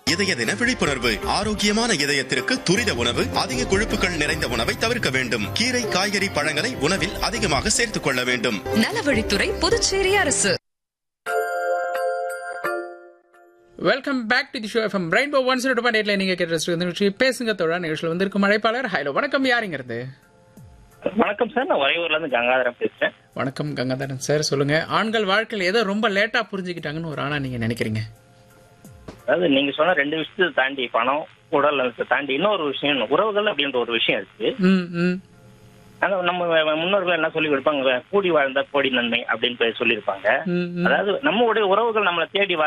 இதய தின விழிப்புணர்வு ஆரோக்கியமான இதயத்திற்கு துரித உணவு அதிக கொழுப்புகள் நிறைந்த உணவை தவிர்க்க வேண்டும் கீரை காய்கறி பழங்களை உணவில் அதிகமாக சேர்த்துக் கொள்ள வேண்டும் நலவழித்துறை புதுச்சேரி அரசு welcome back to the show FM rainbow one zero two எயிட்ல நீங்க கேட்டு நிகழ்ச்சி பேசுங்க தோழா நிகழ்ச்சியில் வந்திருக்கும் அழைப்பாளர் ஹலோ வணக்கம் யாருங்கிறது வணக்கம் சார் நான் உறையூர்ல இருந்து கங்காதரன் பேசுறேன் வணக்கம் கங்காதரன் சார் சொல்லுங்க ஆண்கள் வாழ்க்கையில் ஏதோ ரொம்ப லேட்டா புரிஞ்சுக்கிட்டாங்கன்னு ஒரு ஆணா நீங்க நினைக்கிறீங்க அதாவது நீங்க சொன்ன ரெண்டு விஷயத்தை தாண்டி பணம் உடல் நலத்தை தாண்டி இன்னொரு விஷயம் உறவுகள் அப்படின்ற ஒரு விஷயம் இருக்கு ம் ம் ஆனா நம்ம முன்னோர்கள் என்ன சொல்லி கொடுப்பாங்க கூடி வாழ்ந்தா கோடி நன்மை அப்படின்னு போய் சொல்லியிருப்பாங்க ம் ம் அதாவது நம்மளுடைய உறவுகள் நம்மளை தேடி வர